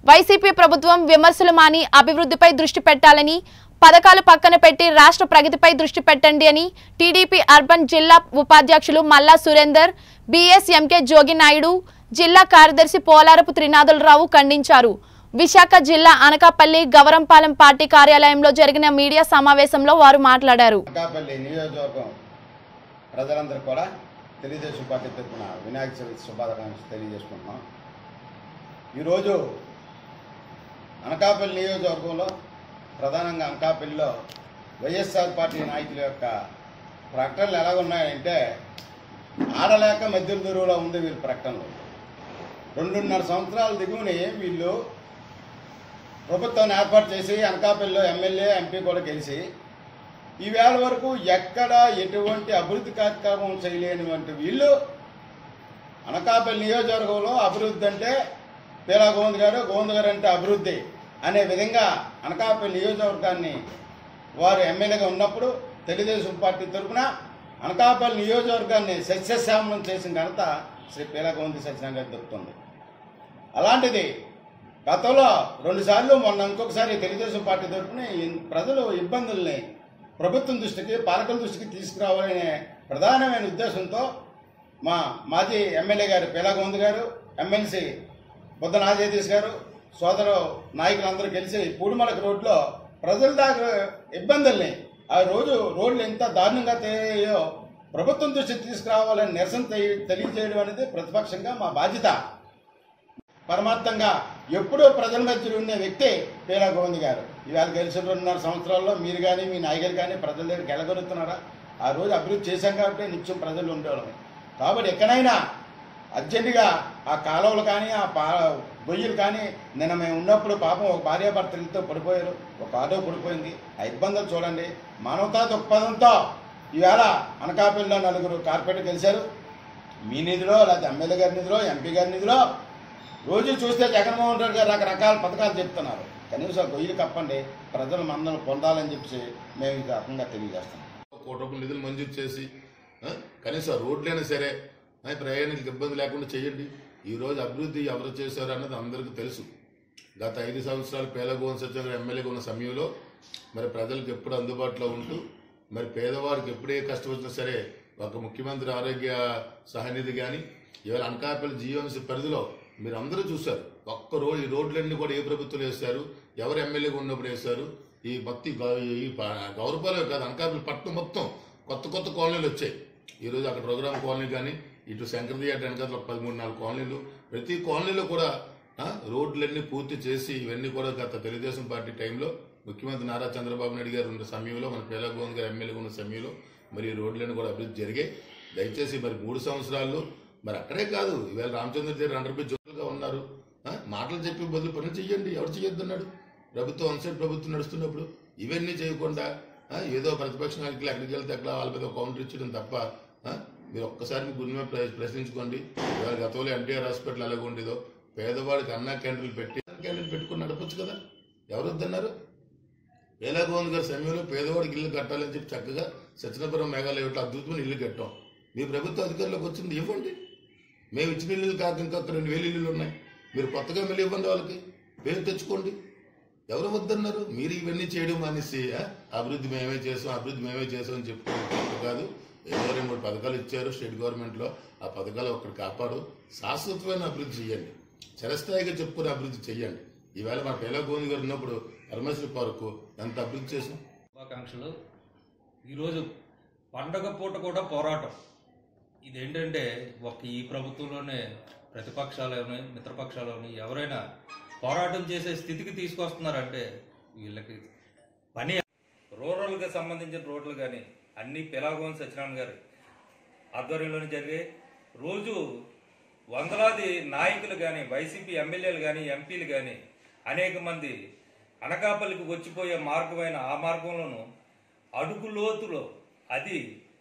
YCP ప్రభుత్వం విమర్శలు మాని అభివృద్ధిపై దృష్టి పెట్టాలని పథకాలు పక్కన పెట్టి రాష్ట్ర ప్రగతిపై దృష్టి పెట్టండి అని టీడీపీ అర్బన్ జిల్లా ఉపాధ్యక్షులు మల్లా సురేందర్ బీఎస్ఎంకే జోగి నాయుడు జిల్లా కార్యదర్శి పోలారపు త్రినాథులరావు ఖండించారు విశాఖ జిల్లా అనకాపల్లి గవరంపాలెం పార్టీ కార్యాలయంలో జరిగిన మీడియా సమావేశంలో వారు మాట్లాడారు అనకాపల్లి నియోజకవర్గం ప్రజలందరూ కూడా తెలుగుదేశం పార్టీ తరఫున వినాయక చవితి శుభాకాంక్షలు తెలియజేసుకుంటున్నాం ఈరోజు అనకాపల్లి నియోజకవర్గంలో ప్రధానంగా అనకాపల్లిలో వైఎస్ఆర్ పార్టీ నాయకుల యొక్క ప్రకటనలు ఎలా ఉన్నాయంటే ఆడలేక మధ్య దూరంలో ఉంది వీళ్ళ ప్రకటనలు రెండున్నర సంవత్సరాల దిగువని వీళ్ళు ప్రభుత్వాన్ని ఏర్పాటు చేసి అనకాపల్లిలో ఎమ్మెల్యే ఎంపీ కూడా గెలిచి ఈవేళ వరకు ఎక్కడ ఎటువంటి అభివృద్ధి కార్యక్రమం చేయలేనివంటి వీళ్ళు అనకాపల్లి నియోజకవర్గంలో అభివృద్ధి అంటే పీలా గోవింద్ గారు గోవింద్ గారు అంటే అభివృద్ధి అనే విధంగా అనకాపల్లి నియోజకవర్గాన్ని వారు ఎమ్మెల్యేగా ఉన్నప్పుడు తెలుగుదేశం పార్టీ తరఫున అనకాపల్లి నియోజకవర్గాన్ని సస్యశ్యామలం చేసిన ఘనత శ్రీ పీలా గోవింద్ సత్యనారాయణ గారికి దొరుకుతుంది అలాంటిది గతంలో రెండుసార్లు మొన్న ఇంకొకసారి తెలుగుదేశం పార్టీ తరఫున ఈ ప్రజలు ఇబ్బందుల్ని ప్రభుత్వం దృష్టికి పాలకుల దృష్టికి తీసుకురావాలనే ప్రధానమైన ఉద్దేశంతో మా మాజీ ఎమ్మెల్యే గారు పీలాగోంద్ గారు ఎమ్మెల్సీ బుద్ధ నాజేతీష్ గారు సోదరు నాయకులందరూ కలిసి పూడిమలక రోడ్లో ప్రజల దాకా ఇబ్బందుల్ని ఆ రోజు రోడ్లు ఎంత దారుణంగా తేయో ప్రభుత్వం దృష్టికి తీసుకురావాలని నిరసన తెలి- తెలియజేయడం అనేది ప్రతిపక్షంగా మా బాధ్యత పరమార్థంగా ఎప్పుడూ ప్రజల మధ్య ఉండే వ్యక్తి పీలా గోవింద్ గారు ఇవాళ గెలిచిన రెండున్నర సంవత్సరాల్లో మీరు కానీ మీ నాయకులు కానీ ప్రజల దగ్గరికి వెళ్ళగలుగుతున్నారా ఆ రోజు అభివృద్ధి చేశాం కాబట్టి నిత్యం ప్రజలు ఉండేవాళ్ళం కాబట్టి ఎక్కడైనా అర్జెంటుగా ఆ కాలువలు కానీ ఆ పా గొయ్యలు కానీ నిన్న మేము ఉన్నప్పుడు పాపం ఒక భార్యాభర్తలతో పడిపోయారు ఒక ఆటో పడిపోయింది ఆ ఇబ్బందులు చూడండి మానవతా దృక్పథంతో ఈవేళ అనకాపల్లిలో నలుగురు కార్పొరేటర్ గెలిచారు మీ నిధిలో లేకపోతే ఎమ్మెల్యే గారి నిధిలో ఎంపీ గారి నిధిలో రోజు చూస్తే జగన్మోహన్ రెడ్డి గారు రకరకాల పథకాలు చెప్తున్నారు కనీసం గొయ్యలు కప్పండి ప్రజలు మందలు పొందాలని చెప్పి మేము ఈ రకంగా తెలియజేస్తాం కోటి రూపాయల నిధులు మంజూరు చేసి ఆ, కనీసం రోడ్లైనా సరే ఆ, ప్రయాణికులకు ఇబ్బంది లేకుండా చేయండి ఈ రోజు అభివృద్ధి ఎవరు చేశారు అన్నది అందరికీ తెలుసు గత ఐదు సంవత్సరాలు పేలగోవన్ సత్యనగర్ ఎమ్మెల్యేగా ఉన్న సమయంలో మరి ప్రజలకు ఎప్పుడు అందుబాటులో ఉంటూ మరి పేదవారికి ఎప్పుడు ఏ కష్టం వచ్చినా సరే ఒక ముఖ్యమంత్రి ఆరోగ్య సహానిధి కానీ ఇవాళ అనకాపల్లి జీవనశ పరిధిలో మీరు అందరూ చూశారు ఒక్క రోజు ఈ రోడ్లన్నీ కూడా ఏ ప్రభుత్వం వేశారు ఎవరు ఎమ్మెల్యేగా ఉన్నప్పుడు వేశారు ఈ భక్తి ఈ గౌరవపాలే కాదు అనకాపల్లి పట్టణం మొత్తం కొత్త కొత్త కాలనీలు వచ్చాయి ఈ రోజు అక్కడ ప్రోగ్రామ్ కాలనీ కానీ ఇటు శంకరది అటు వెనకాల ఒక పదమూడు నాలుగు కాలనీలు ప్రతి కాలనీలో కూడా ఆ, రోడ్లన్నీ పూర్తి చేసి ఇవన్నీ కూడా గత తెలుగుదేశం పార్టీ టైంలో ముఖ్యమంత్రి నారా చంద్రబాబు నాయుడు గారు ఉన్న సమయంలో మన పేలగోవింద్ గారు ఎమ్మెల్యేగా ఉన్న సమయంలో మరి ఈ రోడ్లన్నీ కూడా అభివృద్ధి జరిగాయి దయచేసి మరి మూడు సంవత్సరాల్లో మరి అక్కడే కాదు ఇవాళ రామచంద్ర గారు అండర్ బ్రిడ్జ్ గా ఉన్నారు ఆ, మాటలు చెప్పి బదులు పనులు చెయ్యండి ఎవరు చెయ్యొద్దన్నాడు ప్రభుత్వం అన్సైడ్ ప్రభుత్వం నడుస్తున్నప్పుడు ఇవన్నీ చేయకుండా ఆ, ఏదో ప్రతిపక్ష నాయకులు ఎక్కడికి వెళ్తే అక్కడ వాళ్ళ మీద కౌంటర్ ఇచ్చడం తప్ప ఆ, మీరు ఒక్కసారి మీ గురి మీద ప్ర- ప్రశ్నించుకోండి ఇవాళ గతంలో ఎన్టీఆర్ హాస్పిటల్ ఎలాగ ఉండేదో పేదవాడికి అన్నా క్యాంటీన్లు పెట్టి క్యాంటీన్ పెట్టుకుని నడపచ్చు కదా ఎవరు వద్దన్నారు వేలాగోవింద్ గారి సమయంలో పేదవాడికి ఇల్లు కట్టాలని చెప్పి చక్కగా సత్యనపురం మేఘాలయంలో అద్భుతమైన ఇల్లు కట్టాం మీ ప్రభుత్వ అధికారులకు వచ్చింది ఇవ్వండి మేము ఇచ్చిన ఇల్లు కాక ఇంకా రెండు వేలు ఇల్లులు ఉన్నాయి మీరు కొత్తగా మళ్ళీ ఇవ్వండి వాళ్ళకి పేరు తెచ్చుకోండి ఎవరు వద్దన్నారు మీరు ఇవన్నీ చేయడం మానేసి ఆ, అభివృద్ధి మేమే చేసాం అభివృద్ధి మేమే చేసాం అని చెప్పుకోవడం కాదు ఏదో రెండు మూడు పథకాలు ఇచ్చారు స్టేట్ గవర్నమెంట్లో ఆ పథకాలు ఒకటి కాపాడు శాశ్వతమైన అభివృద్ధి చేయండి చిరస్థాయిగా చెప్పుకునే అభివృద్ధి చేయండి ఈవేళ మన పేలా గోవింద్ గారు ఉన్నప్పుడు పరమేశ్వర పార్కు ఎంత అభివృద్ధి చేసాం శుభాకాంక్షలు ఈరోజు పండగ పూట కూడా పోరాటం ఇదేంటంటే ఒక ఈ ప్రభుత్వంలోనే ప్రతిపక్షాలని మిత్రపక్షాలని ఎవరైనా పోరాటం చేసే స్థితికి తీసుకొస్తున్నారంటే వీళ్ళకి పని రూరల్గా సంబంధించిన రోడ్లు కానీ అన్ని పిలాగోన్ సత్యనారాయణ గారి ఆధ్వర్యంలోనే జరిగాయి రోజు వందలాది నాయకులు కానీ వైసీపీ ఎమ్మెల్యేలు కానీ ఎంపీలు కానీ అనేక మంది అనకాపల్లికి వచ్చిపోయే మార్గమైన ఆ మార్గంలోనూ అడుగు లోతులో అది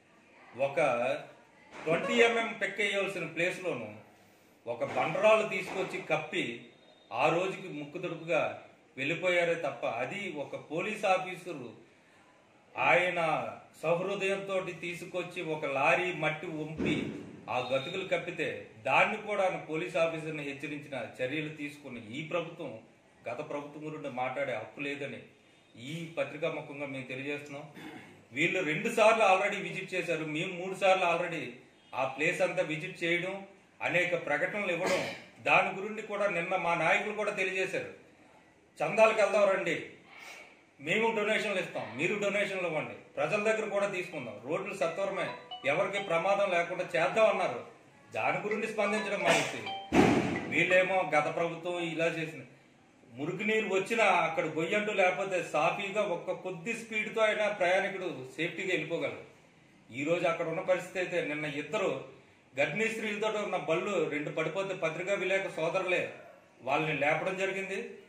ఒక ట్వంటీ ఎంఎం పెక్కేయవలసిన ప్లేస్లోను ఒక బండరాలు తీసుకొచ్చి కప్పి ఆ రోజుకి ముక్కుతుడుపుగా వెళ్ళిపోయారే తప్ప అది ఒక పోలీస్ ఆఫీసరు ఆయన సహృదయంతో తీసుకొచ్చి ఒక లారీ మట్టి వంపి ఆ గతుకులు కప్పితే దాన్ని కూడా పోలీస్ ఆఫీసర్ని హెచ్చరించిన చర్యలు తీసుకుని ఈ ప్రభుత్వం గత ప్రభుత్వం గురించి మాట్లాడే హక్కు లేదని ఈ పత్రికా ముఖంగా మేము తెలియజేస్తున్నాం వీళ్ళు రెండు సార్లు ఆల్రెడీ విజిట్ చేశారు మేము మూడు సార్లు ఆల్రెడీ ఆ ప్లేస్ అంతా విజిట్ చేయడం అనేక ప్రకటనలు ఇవ్వడం దాని గురించి కూడా నిన్న మా నాయకులు కూడా తెలియజేశారు చందాలకు వెళ్దాం రండి మేము డొనేషన్లు ఇస్తాం మీరు డొనేషన్లు ఇవ్వండి ప్రజల దగ్గర కూడా తీసుకుందాం రోడ్లు సత్వరమే ఎవరికి ప్రమాదం లేకుండా చేద్దాం అన్నారు దాని గురించి స్పందించడం మానేసి వీళ్ళేమో గత ప్రభుత్వం ఇలా చేసింది మురికి నీరు వచ్చినా అక్కడ గొయ్యంటూ లేకపోతే సాఫీగా ఒక్క కొద్ది స్పీడ్తో అయినా ప్రయాణికుడు సేఫ్టీగా వెళ్ళిపోగలరు ఈ రోజు అక్కడ ఉన్న పరిస్థితి అయితే నిన్న ఇద్దరు గర్భిణీ స్త్రీలతో ఉన్న బళ్ళు రెండు పడిపోతే పత్రికా విలేక సోదరులే వాళ్ళని లేపడం జరిగింది